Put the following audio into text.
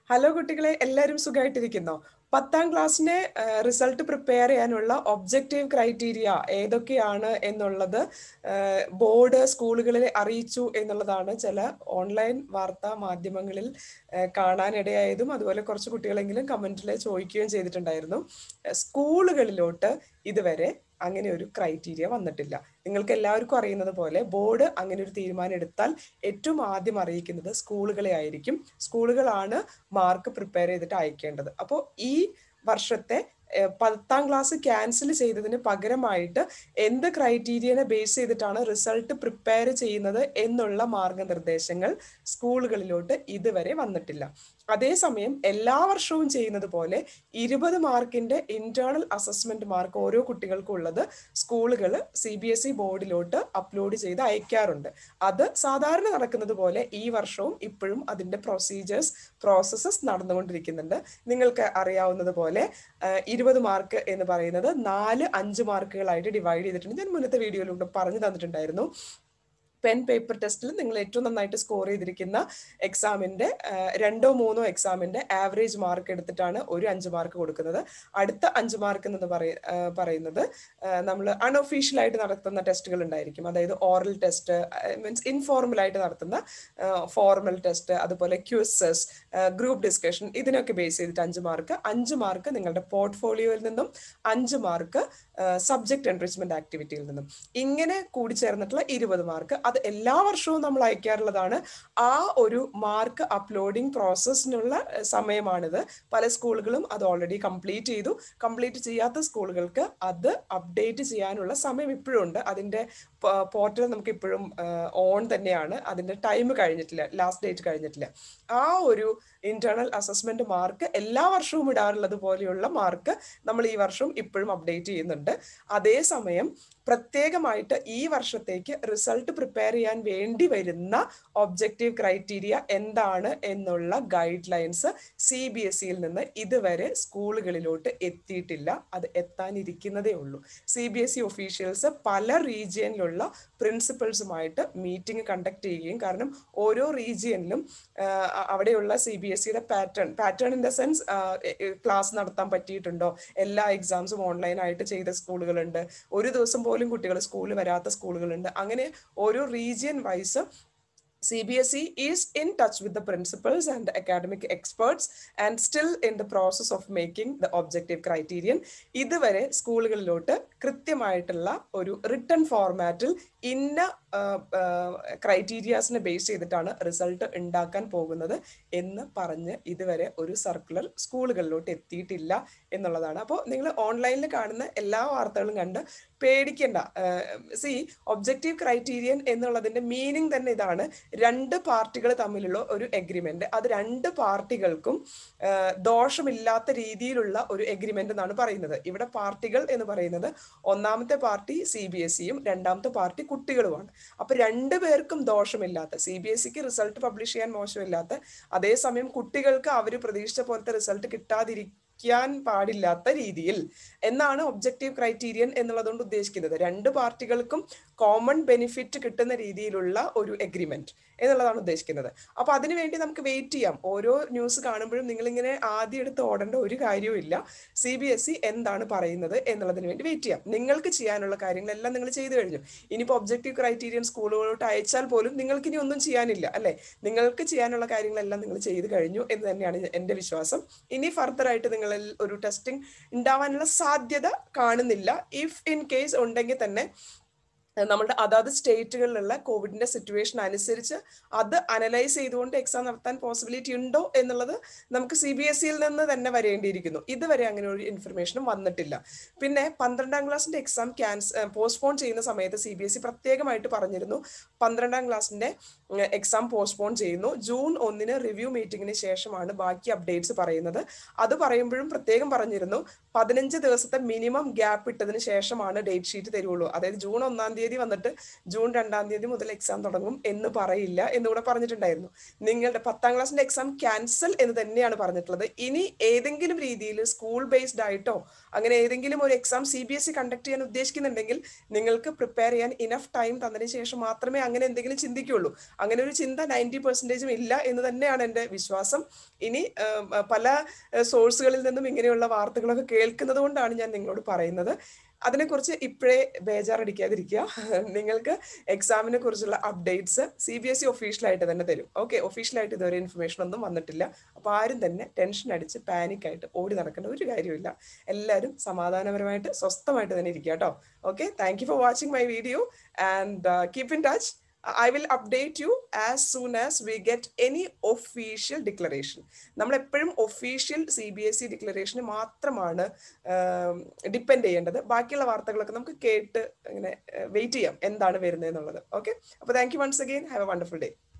Hello കുട്ടികളെ എല്ലാവരും സുഖമായിട്ടിരിക്കുന്നോ പത്താം ക്ലാസ്സിന്റെ റിസൾട്ട് പ്രിപ്പയർ ചെയ്യാനുള്ള ഒബ്ജക്റ്റീവ് ക്രൈറ്റീരിയ ഏതൊക്കെയാണ് എന്നുള്ളത് ബോർഡ് സ്കൂളുകളിൽ അറിയിച്ചു എന്നുള്ളതാണ് ചില ഓൺലൈൻ വാർത്താ മാധ്യമങ്ങളിൽ കാണാനിടയായതും അതുപോലെ കുറച്ച് കുട്ടികളെങ്കിലും കമന്റിൽ ചോദിക്കുകയും ചെയ്തിട്ടുണ്ടായിരുന്നു സ്കൂളുകളിലോട്ട് ഇതുവരെ അങ്ങനെ ഒരു ക്രൈറ്റീരിയ വന്നിട്ടില്ല നിങ്ങൾക്ക് എല്ലാവർക്കും അറിയുന്നത് പോലെ ബോർഡ് അങ്ങനെ ഒരു തീരുമാനം എടുത്താൽ ഏറ്റവും ആദ്യം അറിയിക്കുന്നത് സ്കൂളുകളെ ആയിരിക്കും സ്കൂളുകളാണ് മാർക്ക് പ്രിപ്പയർ ചെയ്തിട്ട് അയക്കേണ്ടത് അപ്പോൾ ഈ വർഷത്തെ പത്താം ക്ലാസ് ക്യാൻസൽ ചെയ്തതിന് പകരമായിട്ട് എന്ത് ക്രൈറ്റീരിയനെ ബേസ് ചെയ്തിട്ടാണ് റിസൾട്ട് പ്രിപ്പയർ ചെയ്യുന്നത് എന്നുള്ള മാർഗനിർദ്ദേശങ്ങൾ സ്കൂളുകളിലോട്ട് ഇതുവരെ വന്നിട്ടില്ല അതേസമയം എല്ലാ വർഷവും ചെയ്യുന്നത് പോലെ ഇരുപത് മാർക്കിന്റെ ഇന്റേണൽ അസസ്മെന്റ് മാർക്ക് ഓരോ കുട്ടികൾക്കും ഉള്ളത് സ്കൂളുകൾ സി ബി എസ് ഇ ബോർഡിലോട്ട് അപ്ലോഡ് ചെയ്ത് അയക്കാറുണ്ട് അത് സാധാരണ നടക്കുന്നത് പോലെ ഈ വർഷവും ഇപ്പോഴും അതിന്റെ പ്രൊസീജിയേഴ്സ് പ്രോസസ്സസ് നടന്നുകൊണ്ടിരിക്കുന്നുണ്ട് നിങ്ങൾക്ക് അറിയാവുന്നത് പോലെ ഇരുപത് മാർക്ക് എന്ന് പറയുന്നത് നാല് അഞ്ച് മാർക്കുകളായിട്ട് ഡിവൈഡ് ചെയ്തിട്ടുണ്ട് ഞാൻ മുന്നത്തെ വീഡിയോയിലൂടെ പറഞ്ഞു തന്നിട്ടുണ്ടായിരുന്നു പെൻ പേപ്പർ ടെസ്റ്റിൽ നിങ്ങൾ ഏറ്റവും നന്നായിട്ട് സ്കോർ ചെയ്തിരിക്കുന്ന എക്സാമിന്റെ രണ്ടോ മൂന്നോ എക്സാമിന്റെ ആവറേജ് മാർക്ക് എടുത്തിട്ടാണ് ഒരു അഞ്ച് മാർക്ക് കൊടുക്കുന്നത് അടുത്ത അഞ്ച് മാർക്ക് എന്ന് പറയുന്നത് നമ്മൾ അൺഒഫീഷ്യൽ ആയിട്ട് നടത്തുന്ന ടെസ്റ്റുകൾ ഉണ്ടായിരിക്കും അതായത് ഓറൽ ടെസ്റ്റ് മീൻസ് ഇൻഫോർമൽ ആയിട്ട് നടത്തുന്ന ഫോർമൽ ടെസ്റ്റ് അതുപോലെ ക്യൂസസ് ഗ്രൂപ്പ് ഡിസ്കഷൻ ഇതിനൊക്കെ ബേസ് ചെയ്തിട്ട് അഞ്ച് മാർക്ക് അഞ്ച് മാർക്ക് നിങ്ങളുടെ പോർട്ട്ഫോളിയോയിൽ നിന്നും അഞ്ച് മാർക്ക് സബ്ജക്ട് എൻറിച്ച്മെന്റ് ആക്ടിവിറ്റിയിൽ നിന്നും ഇങ്ങനെ കൂടിച്ചേർന്നിട്ടുള്ള ഇരുപത് മാർക്ക് അത് എല്ലാ വർഷവും നമ്മൾ അയക്കാറുള്ളതാണ് ആ ഒരു മാർക്ക് അപ്ലോഡിംഗ് പ്രോസസ്സിനുള്ള സമയമാണിത് പല സ്കൂളുകളും അത് ഓൾറെഡി കംപ്ലീറ്റ് ചെയ്തു കംപ്ലീറ്റ് ചെയ്യാത്ത സ്കൂളുകൾക്ക് അത് അപ്ഡേറ്റ് ചെയ്യാനുള്ള സമയം ഇപ്പോഴും ഉണ്ട് അതിന്റെ പോർട്ടൽ നമുക്ക് ഇപ്പോഴും ഓൺ തന്നെയാണ് അതിന്റെ ടൈം കഴിഞ്ഞിട്ടില്ല ലാസ്റ്റ് ഡേറ്റ് കഴിഞ്ഞിട്ടില്ല ആ ഒരു ഇന്റേണൽ അസസ്മെന്റ് മാർക്ക് എല്ലാ വർഷവും ഇടാറുള്ളത് പോലെയുള്ള മാർക്ക് നമ്മൾ ഈ വർഷം ഇപ്പോഴും അപ്ഡേറ്റ് ചെയ്യുന്നുണ്ട് അതേസമയം പ്രത്യേകമായിട്ട് ഈ വർഷത്തേക്ക് റിസൾട്ട് പ്രിപ്പയർ ചെയ്യാൻ വേണ്ടി വരുന്ന ഒബ്ജക്റ്റീവ് ക്രൈറ്റീരിയ എന്താണ് എന്നുള്ള guidelines C B S സിയിൽ നിന്ന് ഇതുവരെ സ്കൂളുകളിലോട്ട് എത്തിയിട്ടില്ല അത് എത്താനിരിക്കുന്നതേ ഉള്ളൂ C B S E officials പല റീജിയനിലുള്ള പ്രിൻസിപ്പൾസുമായിട്ട് മീറ്റിംഗ് കണ്ടക്ട് ചെയ്യുകയും കാരണം ഓരോ റീജിയനിലും അവിടെയുള്ള സി ബി എസ് സിയുടെ pattern pattern in the sense class നടത്താൻ പറ്റിയിട്ടുണ്ടോ എല്ലാ എക്സാംസും ഓൺലൈൻ ആയിട്ട് ചെയ്ത സ്കൂളുകളുണ്ട് ഒരു ദിവസം പോലും കുട്ടികൾ സ്കൂളിൽ വരാത്ത സ്കൂളുകളുണ്ട് അങ്ങനെ ഓരോ region wise CBSE is in touch with the principals and academic experts and still in the process of making the objective criterion. ഇതുവരെ സ്കൂളുകളിലോട്ട് കൃത്യമായിട്ടുള്ള ഒരു റിട്ടേൺ ഫോർമാറ്റിൽ ഇന്ന ക്രൈറ്റീരിയാസിനെ ബേസ് ചെയ്തിട്ടാണ് റിസൾട്ട് ഉണ്ടാക്കാൻ പോകുന്നത് എന്ന് പറഞ്ഞ് ഇതുവരെ ഒരു സർക്കുലർ സ്കൂളുകളിലോട്ട് എത്തിയിട്ടില്ല എന്നുള്ളതാണ് അപ്പോൾ നിങ്ങൾ ഓൺലൈനിൽ കാണുന്ന എല്ലാ വാർത്തകളും കണ്ട് പേടിക്കേണ്ട സി ഒബ്ജക്റ്റീവ് ക്രൈറ്റീരിയൻ എന്നുള്ളതിന്റെ മീനിങ് തന്നെ ഇതാണ് രണ്ട് പാർട്ടികൾ തമ്മിലുള്ള ഒരു എഗ്രിമെന്റ് അത് രണ്ട് പാർട്ടികൾക്കും ദോഷമില്ലാത്ത രീതിയിലുള്ള ഒരു എഗ്രിമെന്റ് എന്നാണ് പറയുന്നത് ഇവിടെ പാർട്ടികൾ എന്ന് പറയുന്നത് ഒന്നാമത്തെ പാർട്ടി സി ബി എസ് സിയും രണ്ടാമത്തെ പാർട്ടി കുട്ടികളുമാണ് അപ്പൊ രണ്ടു പേർക്കും ദോഷമില്ലാത്ത സി ബി എസ് സിക്ക് റിസൾട്ട് പബ്ലിഷ് ചെയ്യാൻ മോശമില്ലാത്ത അതേസമയം കുട്ടികൾക്ക് അവർ പ്രതീക്ഷിച്ച പോലത്തെ റിസൾട്ട് കിട്ടാതിരിക്കും ക്കാൻ പാടില്ലാത്ത രീതിയിൽ എന്നാണ് ഒബ്ജക്റ്റീവ് ക്രൈറ്റീരിയൻ എന്നുള്ളതുകൊണ്ട് ഉദ്ദേശിക്കുന്നത് രണ്ട് പാർട്ടികൾക്കും കോമൺ ബെനിഫിറ്റ് കിട്ടുന്ന രീതിയിലുള്ള ഒരു എഗ്രിമെന്റ് എന്നുള്ളതാണ് ഉദ്ദേശിക്കുന്നത് അപ്പൊ അതിനുവേണ്ടി നമുക്ക് വെയിറ്റ് ചെയ്യാം ഓരോ ന്യൂസ് കാണുമ്പോഴും നിങ്ങൾ ഇങ്ങനെ ആദ്യം എടുത്ത് ഓടേണ്ട ഒരു കാര്യവും ഇല്ല സി ബി എസ് ഇ എന്താണ് പറയുന്നത് എന്നുള്ളതിന് വേണ്ടി വെയിറ്റ് ചെയ്യാം നിങ്ങൾക്ക് ചെയ്യാനുള്ള കാര്യങ്ങളെല്ലാം നിങ്ങൾ ചെയ്തു കഴിഞ്ഞു ഇനിയിപ്പോൾ ഒബ്ജക്റ്റീവ് ക്രൈറ്റീരിയൻ സ്കൂളുകളോട്ട് അയച്ചാൽ പോലും നിങ്ങൾക്ക് ഇനി ഒന്നും ചെയ്യാനില്ല അല്ലെ നിങ്ങൾക്ക് ചെയ്യാനുള്ള കാര്യങ്ങളെല്ലാം നിങ്ങൾ ചെയ്തു കഴിഞ്ഞു എന്ന് തന്നെയാണ് എന്റെ വിശ്വാസം ഇനി ഫർദർ ആയിട്ട് നിങ്ങൾ ഒരു ടെസ്റ്റിംഗ് ഉണ്ടാവാനുള്ള സാധ്യത കാണുന്നില്ല ഇഫ് ഇൻ കേസ് ഉണ്ടെങ്കിൽ തന്നെ നമ്മുടെ അതാത് സ്റ്റേറ്റുകളിലുള്ള കോവിഡിന്റെ സിറ്റുവേഷൻ അനുസരിച്ച് അത് അനലൈസ് ചെയ്തുകൊണ്ട് എക്സാം നടത്താൻ പോസിബിലിറ്റി ഉണ്ടോ എന്നുള്ളത് നമുക്ക് സി ബി എസ് സിയിൽ നിന്ന് തന്നെ വരേണ്ടിയിരിക്കുന്നു ഇതുവരെ അങ്ങനെ ഒരു ഇൻഫർമേഷനും വന്നിട്ടില്ല പിന്നെ പന്ത്രണ്ടാം ക്ലാസ്സിന്റെ എക്സാം ക്യാൻസ് പോസ്റ്റ്പോൺ ചെയ്യുന്ന സമയത്ത് സി ബി എസ് സി പ്രത്യേകമായിട്ട് പറഞ്ഞിരുന്നു പന്ത്രണ്ടാം ക്ലാസ്സിന്റെ എക്സാം പോസ്റ്റ്പോൺ ചെയ്യുന്നു ജൂൺ ഒന്നിന് റിവ്യൂ മീറ്റിംഗിന് ശേഷമാണ് ബാക്കി അപ്ഡേറ്റ്സ് പറയുന്നത് അത് പറയുമ്പോഴും പ്രത്യേകം പറഞ്ഞിരുന്നു പതിനഞ്ച് ദിവസത്തെ മിനിമം ഗ്യാപ്പ് ഇട്ടതിന് ശേഷമാണ് ഡേറ്റ് ഷീറ്റ് തരുള്ളൂ അതായത് ജൂൺ ഒന്നാം തീയതി തീയതി വന്നിട്ട് ജൂൺ രണ്ടാം തീയതി മുതൽ എക്സാം തുടങ്ങും എന്ന് പറയില്ല എന്നുകൂടെ പറഞ്ഞിട്ടുണ്ടായിരുന്നു നിങ്ങളുടെ പത്താം ക്ലാസ്സിന്റെ എക്സാം ക്യാൻസൽ എന്ന് തന്നെയാണ് പറഞ്ഞിട്ടുള്ളത് ഇനി ഏതെങ്കിലും രീതിയിൽ സ്കൂൾ ബേസ്ഡ് ആയിട്ടോ അങ്ങനെ ഏതെങ്കിലും ഒരു exam C B S E conduct ചെയ്യാൻ ഉദ്ദേശിക്കുന്നുണ്ടെങ്കിൽ നിങ്ങൾക്ക് പ്രിപ്പയർ ചെയ്യാൻ ഇനഫ് ടൈം തന്നതിന് ശേഷം മാത്രമേ അങ്ങനെ എന്തെങ്കിലും ചിന്തിക്കുള്ളൂ അങ്ങനെ ഒരു ചിന്ത നയൻറ്റി പെർസെൻറ്റേജും ഇല്ല എന്ന് തന്നെയാണ് എൻ്റെ വിശ്വാസം ഇനി പല സോഴ്സുകളിൽ നിന്നും ഇങ്ങനെയുള്ള വാർത്തകളൊക്കെ കേൾക്കുന്നത് കൊണ്ടാണ് ഞാൻ നിങ്ങളോട് പറയുന്നത് അതിനെക്കുറിച്ച് ഇപ്പോഴേ ബേജാറടിക്കാതിരിക്കുക നിങ്ങൾക്ക് എക്സാമിനെ കുറിച്ചുള്ള updates C B S E ഒഫീഷ്യലായിട്ട് തന്നെ തരും ഓക്കെ ഒഫീഷ്യലായിട്ട് ഇതുവരെ ഇൻഫർമേഷൻ ഒന്നും വന്നിട്ടില്ല അപ്പോൾ ആരും തന്നെ ടെൻഷൻ അടിച്ച് പാനിക് ആയിട്ട് ഓടി നടക്കേണ്ട ഒരു കാര്യമില്ല എല്ലാവരും സമാധാനപരമായിട്ട് സ്വസ്ഥമായിട്ട് തന്നെ ഇരിക്കുക കേട്ടോ okay thank you for watching my video and keep in touch I will update you as soon as we get any official declaration നമ്മൾ എപ്പോഴും official C B S E ഡിക്ലറേഷന് മാത്രമാണ് ഡിപ്പെൻഡ് ചെയ്യേണ്ടത് ബാക്കിയുള്ള വാർത്തകളൊക്കെ നമുക്ക് കേട്ട് ഇങ്ങനെ വെയിറ്റ് ചെയ്യാം എന്താണ് വരുന്നത് എന്നുള്ളത് ഓക്കെ അപ്പോൾ thank you once again have a wonderful day